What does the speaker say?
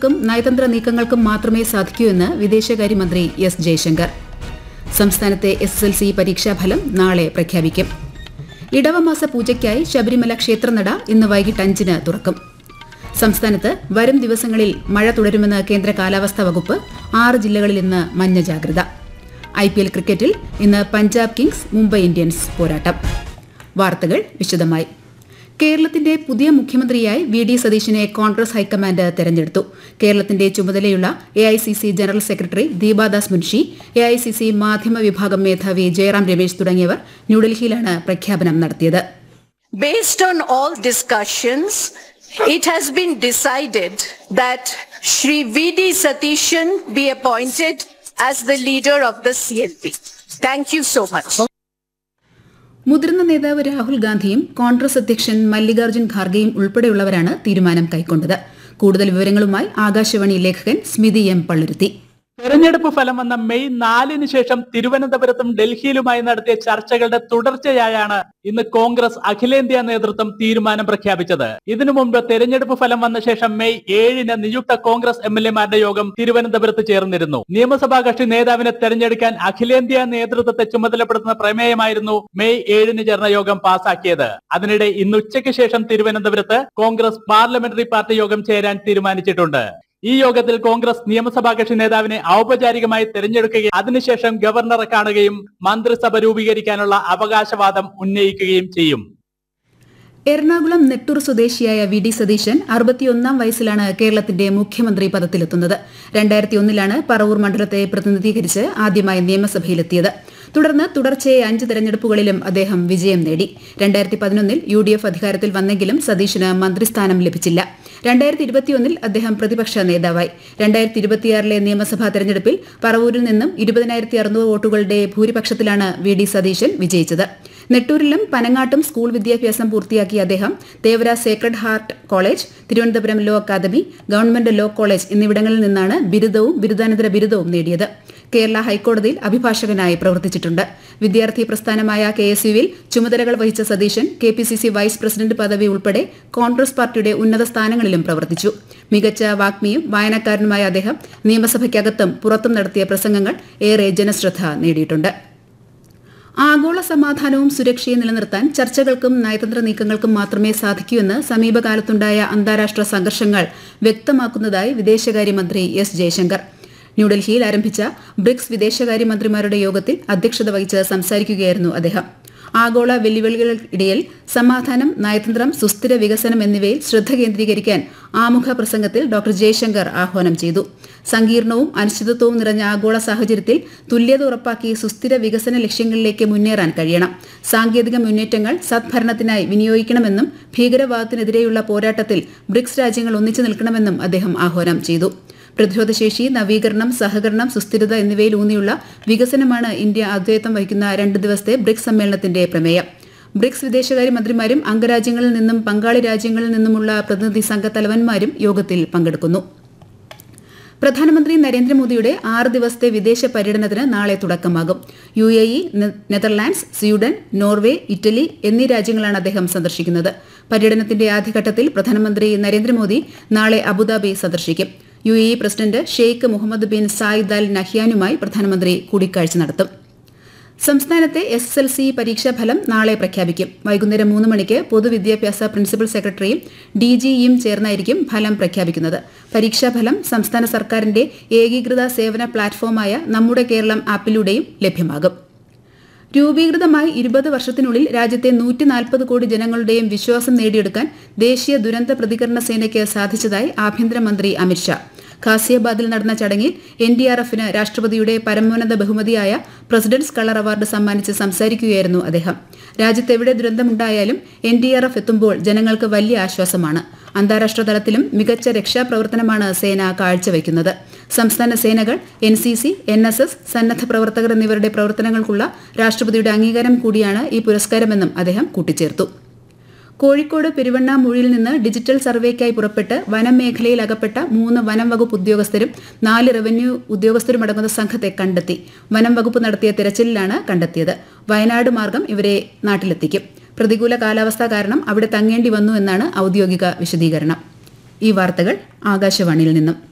ചർച്ചകൾക്കും നയതന്ത്ര നീക്കങ്ങൾക്കും മാത്രമേ സാധിക്കൂ എന്ന് വിദേശകാര്യമന്ത്രി എസ് ജയശങ്കർ സംസ്ഥാനത്തെ എസ് എസ് എൽ സി പരീക്ഷാഫലം നാളെ പ്രഖ്യാപിക്കും ഇടവമാസ പൂജയ്ക്കായി ശബരിമല ക്ഷേത്രനട ഇന്ന് വൈകിട്ട് അഞ്ചിന് തുറക്കും സംസ്ഥാനത്ത് വരും ദിവസങ്ങളിൽ മഴ തുടരുമെന്ന് കേന്ദ്ര കാലാവസ്ഥാ വകുപ്പ് ആറ് ജില്ലകളിൽ ഇന്ന് മഞ്ഞ ജാഗ്രത ഐ പി എൽ ക്രിക്കറ്റിൽ ഇന്ന് പഞ്ചാബ് കിങ്സ് മുംബൈ ഇന്ത്യൻസ് പോരാട്ടം വാർത്തകൾ വിശദമായി കേരളത്തിന്റെ പുതിയ മുഖ്യമന്ത്രിയായി വി ഡി സതീശിനെ കോൺഗ്രസ് ഹൈക്കമാൻഡ് തെരഞ്ഞെടുത്തു കേരളത്തിന്റെ ചുമതലയുള്ള A I C C general secretary Deepadas Munshi A I C C മാധ്യമ വിഭാഗം മേധാവി ജയറാം രമേശ് തുടങ്ങിയവർ ന്യൂഡൽഹിയിലാണ് പ്രഖ്യാപനം നടത്തിയത് Based on all discussions, it has been decided that Shri V.D. Satishan be appointed as the leader of the CLP. Thank you so much. മുതിർന്ന നേതാവ് രാഹുൽ ഗാന്ധിയും കോൺഗ്രസ് അധ്യക്ഷൻ മല്ലികാർജ്ജുൻ ഖാർഗെയും ഉൾപ്പെടെയുള്ളവരാണ് തീരുമാനം കൈക്കൊണ്ടത് കൂടുതൽ വിവരങ്ങളുമായി ആകാശവാണി ലേഖകൻ സ്മിതി എം പള്ളുരുത്തി തെരഞ്ഞെടുപ്പ് ഫലം വന്ന മെയ് നാലിന് ശേഷം തിരുവനന്തപുരത്തും ഡൽഹിയിലുമായി നടത്തിയ ചർച്ചകളുടെ തുടർച്ചയായാണ് ഇന്ന് കോൺഗ്രസ് അഖിലേന്ത്യാ നേതൃത്വം തീരുമാനം പ്രഖ്യാപിച്ചത് ഇതിനു മുമ്പ് തെരഞ്ഞെടുപ്പ് ഫലം വന്ന ശേഷം മെയ് ഏഴിന് നിയുക്ത കോൺഗ്രസ് എം എൽ എമാരുടെ യോഗം തിരുവനന്തപുരത്ത് ചേർന്നിരുന്നു നിയമസഭാ കക്ഷി നേതാവിനെ തെരഞ്ഞെടുക്കാൻ അഖിലേന്ത്യാ നേതൃത്വത്തെ ചുമതലപ്പെടുത്തുന്ന പ്രമേയമായിരുന്നു മെയ് ഏഴിന് ചേർന്ന യോഗം പാസാക്കിയത് അതിനിടെ ഇന്ന് ഉച്ചയ്ക്ക് ശേഷം തിരുവനന്തപുരത്ത് കോൺഗ്രസ് പാർലമെന്ററി പാർട്ടി യോഗം ചേരാൻ തീരുമാനിച്ചിട്ടുണ്ട് ഈ യോഗത്തിൽ കോൺഗ്രസ് നിയമസഭാ കക്ഷി നേതാവിനെ ഔപചാരികമായി തെരഞ്ഞെടുക്കുകയും അതിനുശേഷം ഗവർണറെ കാണുകയും മന്ത്രിസഭ രൂപീകരിക്കാനുള്ള അവകാശവാദം ഉന്നയിക്കുകയും ചെയ്യും എറണാകുളം നെട്ടൂർ സ്വദേശിയായ വി ഡി സതീശൻ അറുപത്തിയൊന്നാം വയസ്സിലാണ് കേരളത്തിന്റെ മുഖ്യമന്ത്രി പദത്തിലെത്തുന്നത് രണ്ടായിരത്തി ഒന്നിലാണ് പറവൂർ മണ്ഡലത്തെ പ്രതിനിധീകരിച്ച് ആദ്യമായി നിയമസഭയിലെത്തിയത് തുടർന്ന് തുടർച്ചയായ അഞ്ച് തെരഞ്ഞെടുപ്പുകളിലും അദ്ദേഹം വിജയം നേടി രണ്ടായിരത്തി പതിനൊന്നിൽ യു ഡി എഫ് അധികാരത്തിൽ വന്നെങ്കിലും സതീശന് മന്ത്രിസ്ഥാനം ലഭിച്ചില്ല രണ്ടായിരത്തി ഇരുപത്തിയൊന്നിൽ അദ്ദേഹം പ്രതിപക്ഷ നേതാവായി രണ്ടായിരത്തി ഇരുപത്തിയാറിലെ നിയമസഭാ തെരഞ്ഞെടുപ്പിൽ പറവൂരിൽ നിന്നും ഇരുപതിനായിരത്തി അറുന്നൂറ് വോട്ടുകളുടെ ഭൂരിപക്ഷത്തിലാണ് വി ഡി സതീശൻ വിജയിച്ചത് നെട്ടൂരിലും പനങ്ങാട്ടും സ്കൂൾ വിദ്യാഭ്യാസം പൂർത്തിയാക്കിയ അദ്ദേഹം Thevara sacred heart college Thiruvananthapuram law academy government law college എന്നിവിടങ്ങളിൽ നിന്നാണ് ബിരുദവും ബിരുദാനന്തര ബിരുദവും നേടിയത് കേരള ഹൈക്കോടതിയിൽ അഭിഭാഷകനായി പ്രവർത്തിച്ചിട്ടുണ്ട് വിദ്യാർത്ഥി പ്രസ്ഥാനമായ കെ എസ് യുവിൽ ചുമതലകൾ വഹിച്ച Satheesan K P C C vice president പദവി ഉൾപ്പെടെ കോൺഗ്രസ് പാർട്ടിയുടെ ഉന്നത സ്ഥാനങ്ങളിലും പ്രവർത്തിച്ചു മികച്ച വാഗ്മിയും വായനക്കാരനുമായ അദ്ദേഹം നിയമസഭയ്ക്കകത്തും പുറത്തും നടത്തിയ പ്രസംഗങ്ങൾ ഏറെ ജനശ്രദ്ധ നേടിയിട്ടുണ്ട് ആഗോള സമാധാനവും സുരക്ഷയും നിലനിർത്താൻ ചർച്ചകൾക്കും നയതന്ത്ര നീക്കങ്ങൾക്കും മാത്രമേ സാധിക്കൂ എന്ന് സമീപകാലത്തുണ്ടായ അന്താരാഷ്ട്ര സംഘർഷങ്ങൾ വ്യക്തമാക്കുന്നതായി വിദേശകാര്യമന്ത്രി എസ് ജയശങ്കർ ന്യൂഡൽഹിയിൽ ആരംഭിച്ച ബ്രിക്സ് വിദേശകാര്യമന്ത്രിമാരുടെ യോഗത്തിൽ അധ്യക്ഷത വഹിച്ച് സംസാരിക്കുകയായിരുന്നു അദ്ദേഹം ആഗോള വെല്ലുവിളികൾക്കിടയിൽ സമാധാനം നയതന്ത്രം സുസ്ഥിര വികസനം എന്നിവയിൽ ശ്രദ്ധ കേന്ദ്രീകരിക്കാൻ ആമുഖ പ്രസംഗത്തിൽ ഡോക്ടർ ജയശങ്കർ ആഹ്വാനം ചെയ്തു സങ്കീർണവും അനിശ്ചിതത്വവും നിറഞ്ഞ ആഗോള സാഹചര്യത്തിൽ തുല്യത ഉറപ്പാക്കി സുസ്ഥിര വികസന ലക്ഷ്യങ്ങളിലേക്ക് മുന്നേറാൻ കഴിയണം സാങ്കേതിക മുന്നേറ്റങ്ങൾ സദ്ഭരണത്തിനായി വിനിയോഗിക്കണമെന്നും ഭീകരവാദത്തിനെതിരെയുള്ള പോരാട്ടത്തിൽ ബ്രിക്സ് രാജ്യങ്ങൾ ഒന്നിച്ചു നിൽക്കണമെന്നും അദ്ദേഹം ആഹ്വാനം ചെയ്തു പ്രതിരോധശേഷി നവീകരണം സഹകരണം സുസ്ഥിരത എന്നിവയിൽ ഊന്നിയുള്ള വികസനമാണ് ഇന്ത്യ അദ്വൈതം വഹിക്കുന്ന രണ്ട് ദിവസത്തെ ബ്രിക്സ് സമ്മേളനത്തിന്റെ പ്രമേയം ബ്രിക്സ് വിദേശകാര്യമന്ത്രിമാരും അംഗരാജ്യങ്ങളിൽ നിന്നും പങ്കാളി രാജ്യങ്ങളിൽ നിന്നുമുള്ള പ്രതിനിധി സംഘ തലവന്മാരും യോഗത്തിൽ പങ്കെടുക്കുന്നു പ്രധാനമന്ത്രി നരേന്ദ്രമോദിയുടെ ആറ് ദിവസത്തെ വിദേശ പര്യടനത്തിന് നാളെ തുടക്കമാകും U A E Netherlands Sweden Norway Italy എന്നീ രാജ്യങ്ങളാണ് അദ്ദേഹം സന്ദർശിക്കുന്നത് പര്യടനത്തിന്റെ ആദ്യഘട്ടത്തിൽ പ്രധാനമന്ത്രി നരേന്ദ്രമോദി നാളെ അബുദാബി സന്ദർശിക്കും U A E president Sheikh Mohamed bin Zayed Al നഹ്യാനുമായി പ്രധാനമന്ത്രി കൂടിക്കാഴ്ച നടത്തും സംസ്ഥാനത്തെ എസ് എസ് എൽ സി പരീക്ഷാഫലം നാളെ പ്രഖ്യാപിക്കും വൈകുന്നേരം മൂന്ന് മണിക്ക് പൊതുവിദ്യാഭ്യാസ പ്രിൻസിപ്പൽ സെക്രട്ടറിയും ഡി ജിയും ചേർന്നായിരിക്കും ഫലം പ്രഖ്യാപിക്കുന്നത് പരീക്ഷാഫലം സംസ്ഥാന സർക്കാരിന്റെ ഏകീകൃത സേവന പ്ലാറ്റ്ഫോമായ നമ്മുടെ കേരളം ആപ്പിലൂടെയും ലഭ്യമാകും രൂപീകൃതമായി ഇരുപത് വർഷത്തിനുള്ളിൽ രാജ്യത്തെ നൂറ്റി നാൽപ്പത് കോടി ജനങ്ങളുടെയും വിശ്വാസം നേടിയെടുക്കാൻ ദേശീയ ദുരന്ത പ്രതികരണ സേനയ്ക്ക് സാധിച്ചതായി ആഭ്യന്തരമന്ത്രി അമിത്ഷാ ഖാസിയാബാദിൽ നടന്ന ചടങ്ങിൽ എൻ ഡി ആർ എഫിന് രാഷ്ട്രപതിയുടെ പരമോന്നത ബഹുമതിയായ പ്രസിഡന്റ്സ് കളർ അവാർഡ് സമ്മാനിച്ച് സംസാരിക്കുകയായിരുന്നു അദ്ദേഹം രാജ്യത്തെവിടെ ദുരന്തമുണ്ടായാലും എൻ ഡി ആർ എഫ് എത്തുമ്പോൾ ജനങ്ങൾക്ക് വലിയ ആശ്വാസമാണ് അന്താരാഷ്ട്ര തലത്തിലും മികച്ച രക്ഷാപ്രവർത്തനമാണ് സേന കാഴ്ചവെക്കുന്നത് സംസ്ഥാന സേനകൾ N C C N S S സന്നദ്ധ പ്രവർത്തകർ എന്നിവരുടെ പ്രവർത്തനങ്ങൾക്കുള്ള രാഷ്ട്രപതിയുടെ അംഗീകാരം കൂടിയാണ് ഈ പുരസ്കാരമെന്നും അദ്ദേഹം കൂട്ടിച്ചേർത്തു കോഴിക്കോട് പെരുവണ്ണാമൂഴിയിൽ നിന്ന് ഡിജിറ്റൽ സർവേക്കായി പുറപ്പെട്ട് വനം മേഖലയിൽ അകപ്പെട്ട മൂന്ന് വനം വകുപ്പ് ഉദ്യോഗസ്ഥരും നാല് റവന്യൂ ഉദ്യോഗസ്ഥരുമടങ്ങുന്ന സംഘത്തെ കണ്ടെത്തി വനം വകുപ്പ് നടത്തിയ തിരച്ചിലിലാണ് കണ്ടെത്തിയത് വയനാട് മാർഗം ഇവരെ നാട്ടിലെത്തിക്കും പ്രതികൂല കാലാവസ്ഥ കാരണം അവിടെ തങ്ങേണ്ടി വന്നു എന്നാണ് ഔദ്യോഗിക വിശദീകരണം ഈ വാർത്തകൾ ആകാശവാണിയിൽ നിന്നും